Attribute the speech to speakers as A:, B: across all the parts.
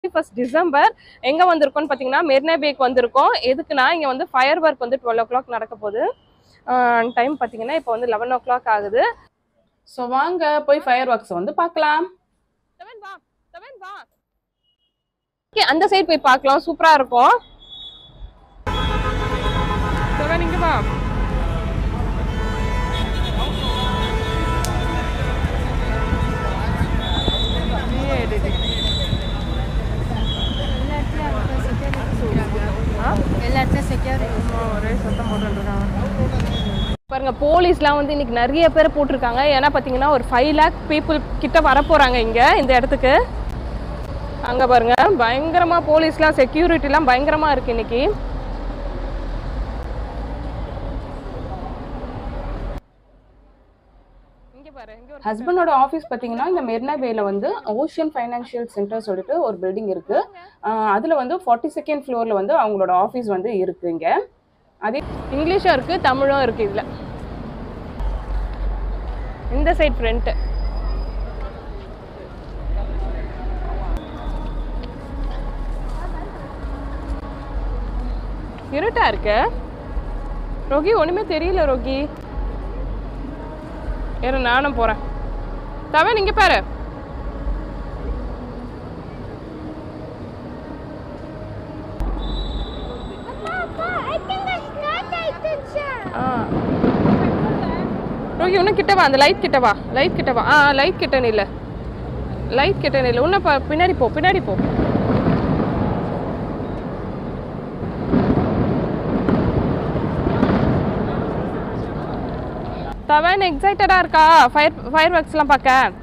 A: First December எங்க வந்திருக்கோம்னு பாத்தீங்கன்னா மெரினா பேக் வந்திருக்கோம் எதுக்குன்னா இங்க வந்து ஃபயர் ஒர்க் வந்து டுவெல் ஓ கிளாக் நடக்க போகுது டைம் பாத்தீங்கன்னா இப்போ வந்து லெவன் ஓ கிளாக் ஆகுது
B: ஸோ வாங்க போய் ஃபயர் ஒர்க்ஸ் வந்து பார்க்கலாம்
A: செவன் வா செவன் வா ஓகே அந்த சைடு போய் பார்க்கலாம் சூப்பரா இருக்கும் செவன் இங்க வா நீயே எடுடி. ஆ? ஆமா, ஒரே சத்தம் போட்டுருக்காங்க பாருங்க போலீஸ்லாம் வந்து இன்னைக்கு நிறைய பேர் போட்டிருக்காங்க ஏன்னா பார்த்தீங்கன்னா ஒரு ஃபைவ் லேக் பீப்புள் கிட்ட வர போறாங்க இங்க இந்த இடத்துக்கு அங்க பாருங்க பயங்கரமா போலீஸ்லாம் செக்யூரிட்டிலாம் பயங்கரமா இருக்கு இன்னைக்கு இங்க பாரு இங்க ஒரு
B: ஹஸ்பண்டோட ஆஃபீஸ் பார்த்தீங்கன்னா இந்த மெரினா பேல வந்து ஓஷியன் ஃபைனான்ஷியல் சென்டர் சொல்லிட்டு ஒரு பில்டிங் இருக்கு ஆஹ் அதுல வந்து ஃபார்ட்டி செகண்ட் ஃப்ளோர்ல வந்து அவங்களோட ஆஃபீஸ் வந்து இருக்குங்க அதே
A: இங்கிலீஷும் இருக்கு தமிழும் இருக்கு இதுல இந்த சைட் ஃப்ரண்ட் இருட்டா இருக்கு ரோகி ஒண்ணுமே தெரியல ரோகி இரு நானும் போறேன் தவன் இங்க பாரு ஆ ரோகி இன்னும் கிட்ட வா அந்த லைட் கிட்ட வா லைட் கிட்ட வா ஆ லைட் கிட்ட நில்ல லைட் கிட்ட நில்ல இன்னும் ப- பின்னாடி போ பின்னாடி போ தவன் எக்ஸைட்டடா இருக்கா ஃபயர் ஃபயர் ஒர்க்ஸ்லாம் பார்க்க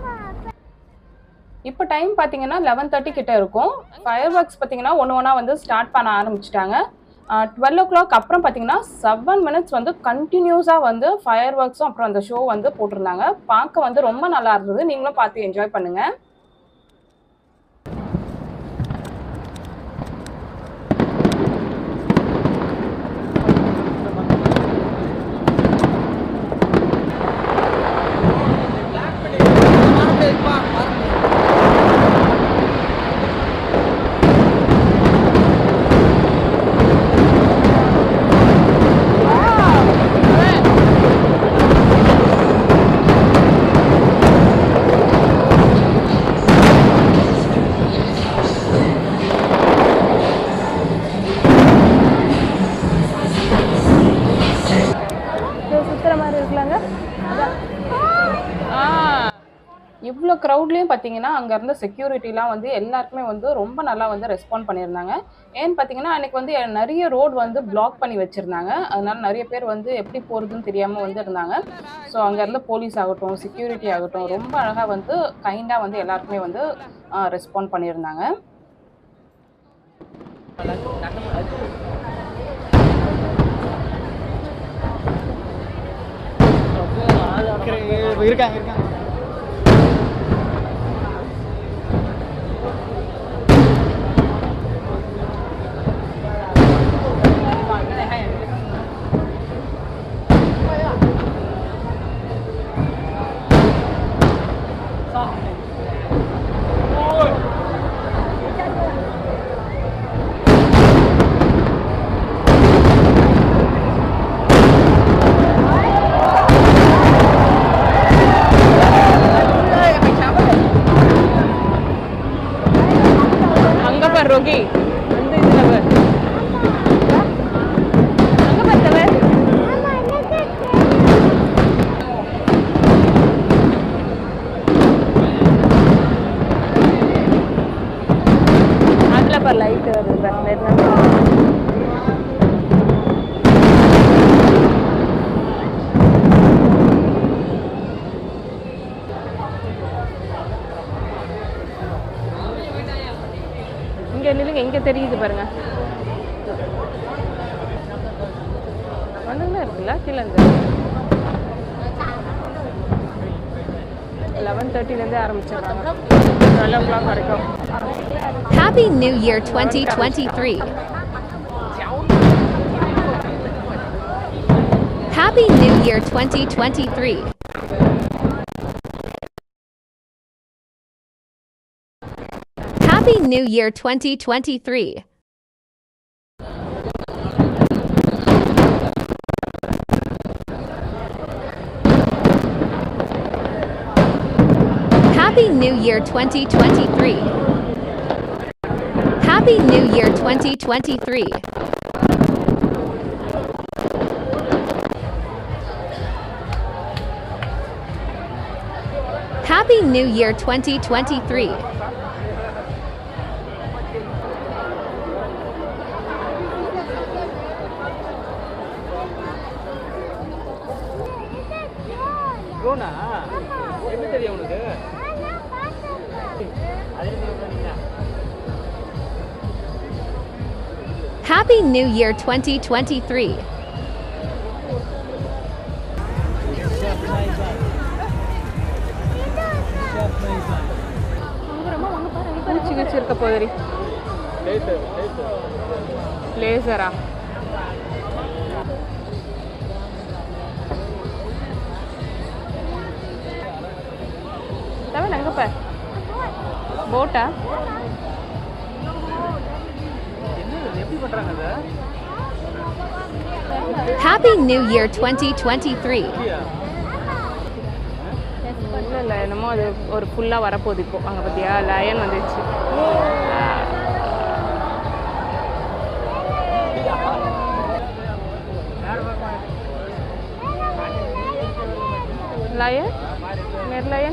B: இப்போ டைம் பார்த்தீங்கன்னா லெவன் தேர்ட்டி கிட்ட இருக்கும் ஃபயர் ஒர்க்ஸ் பார்த்தீங்கன்னா ஒன்று ஒன்றா வந்து ஸ்டார்ட் பண்ண ஆரம்பிச்சிட்டாங்க டுவெல் ஓ கிளாக் அப்புறம் பார்த்தீங்கன்னா செவன் மினிட்ஸ் வந்து கண்டினியூஸாக வந்து ஃபயர் ஒர்க்ஸும் அப்புறம் அந்த ஷோ வந்து போட்டிருந்தாங்க பார்க்க வந்து ரொம்ப நல்லா இருந்தது நீங்களும் பார்த்து என்ஜாய் பண்ணுங்க
A: சுத்துற மாதிரி இருக்கலாங்க ஆ
B: இவ்வளோ க்ரௌட்லேயும் பார்த்தீங்கன்னா அங்கே இருந்த செக்யூரிட்டிலாம் வந்து எல்லாருக்குமே வந்து ரொம்ப நல்லா வந்து ரெஸ்பாண்ட் பண்ணியிருந்தாங்க ஏன்னு பார்த்தீங்கன்னா அன்னைக்கு வந்து நிறைய ரோடு வந்து பிளாக் பண்ணி வச்சுருந்தாங்க அதனால நிறைய பேர் வந்து எப்படி போகிறதுன்னு தெரியாமல் வந்து இருந்தாங்க ஸோ அங்கே இருந்த போலீஸ் ஆகட்டும் செக்யூரிட்டி ஆகட்டும் ரொம்ப அழகாக வந்து கைண்டாக வந்து எல்லாருக்குமே வந்து ரெஸ்பாண்ட் பண்ணியிருந்தாங்க
C: இருக்காங்க இருக்காங்க
A: அங்க பாரு ரோகி அந்த இதுல பாரு அங்க பாரு தவன் அதுல பாரு லைட் வருது பாரு மெரினா இங்க நில்லுங்க இங்க தெரியுது பாருங்க ஒண்ணுல இருக்குல்ல கீழே இருந்து லெவன் தேர்ட்டிலேருந்தே ஆரம்பிச்சிடுறாங்க டுவெல் ஓ கிளாக் வரைக்கும்
D: Happy New Year 2023. Happy New Year 2023. Happy New Year 2023. Happy New Year 2023. Happy New Year 2023. Happy New Year 2023.
C: ட்ரோனா எப்படி தெரியும் உனக்கு
D: Happy New Year 2023.
A: பூச்சி வச்சிருக்க போதரி லேசரா தவிர அங்கே பார் போட்டா
C: என்னது எப்படி பண்றாங்க அதை
D: Happy New Year 2023.
C: இல்லையா
A: இல்லை இல்லை என்னமோ அது ஒரு ஃபுல்லாக வரப்போகுது இப்போ அங்கே பார்த்தியா லயன் வந்துச்சு लायन मेरे लायन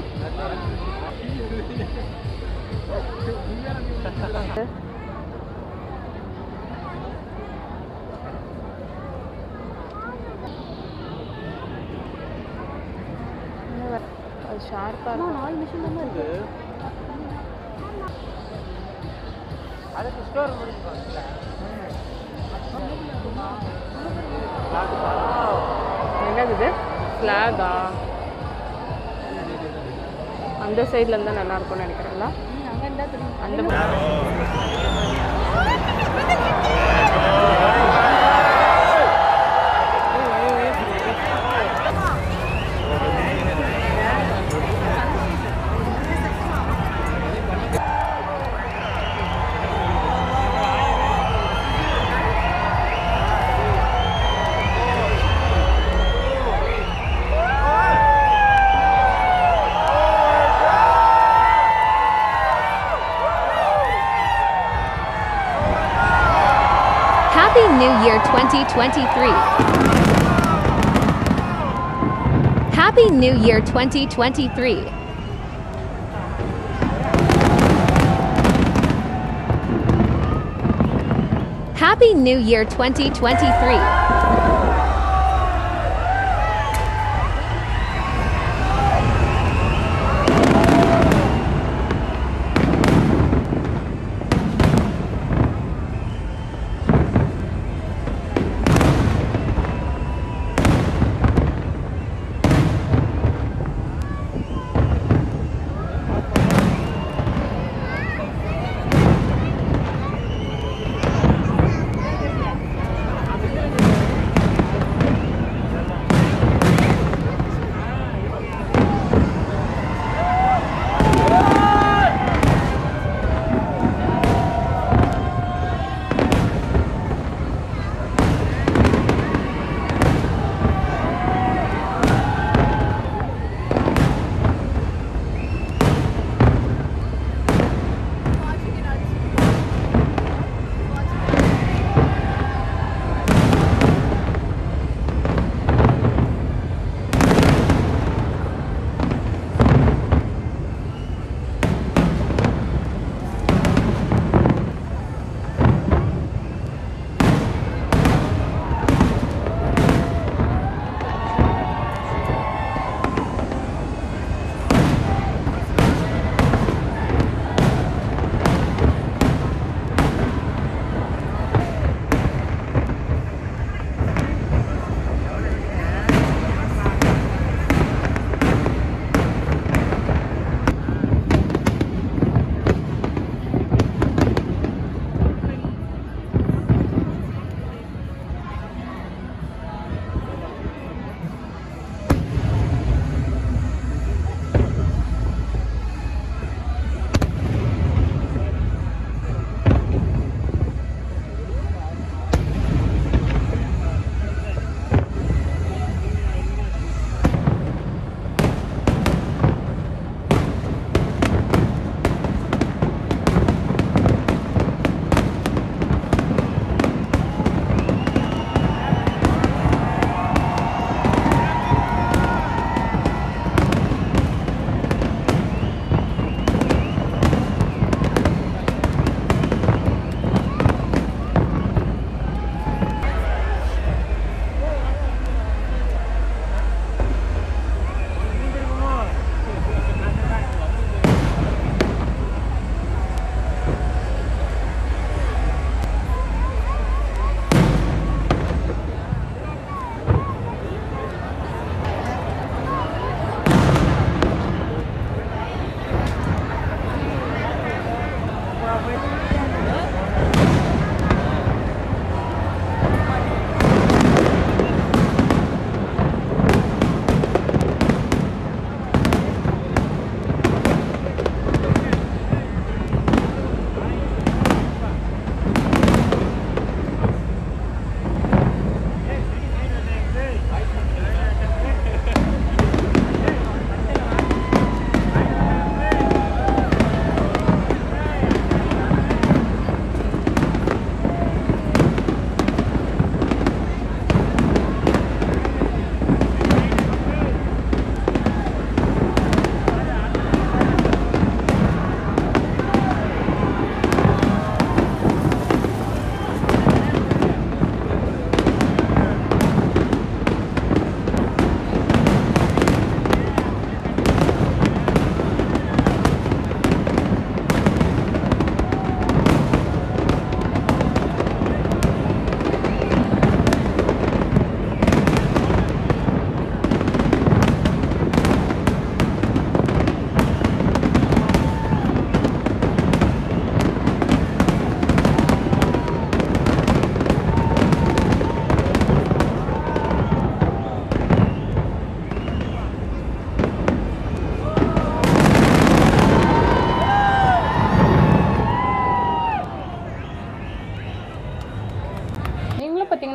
A: அது ஷார்ப்பாக நாலு மிஷின் தான் இருக்கு
C: அதுக்கு ஸ்டோர்
A: என்னது இது ஃப்ளாகா அந்த சைடில் இருந்தால் நல்லா இருக்கும்னு நினைக்கிறேன்ல அந்த
D: Happy New Year 2023. Happy New Year 2023. Happy New Year 2023.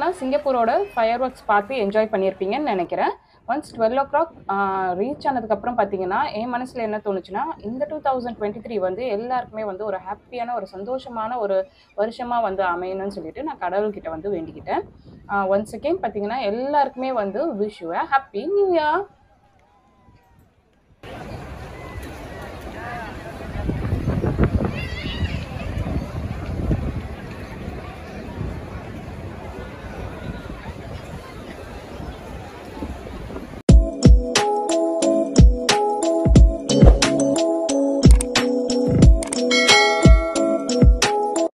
B: பார்த்தீங்கன்னா சிங்கப்பூரோட ஃபயர் ஒர்க்ஸ் பார்த்து என்ஜாய் பண்ணியிருப்பீங்கன்னு நினைக்கிறேன் once twelve o'clock reach ஆனதுக்கப்புறம் பார்த்தீங்கன்னா என் மனசில் என்ன தோணுச்சுன்னா இந்த டூ தௌசண்ட் டுவெண்ட்டி த்ரீ வந்து எல்லாருக்குமே வந்து ஒரு ஹாப்பியான ஒரு சந்தோஷமான ஒரு வருஷமாக வந்து அமையணும்னு சொல்லிட்டு நான் கடவுள்கிட்ட வந்து வேண்டிக்கிட்டேன் ஒன்ஸ் அகெயின் பார்த்தீங்கன்னா எல்லாருக்குமே வந்து wish you happy new year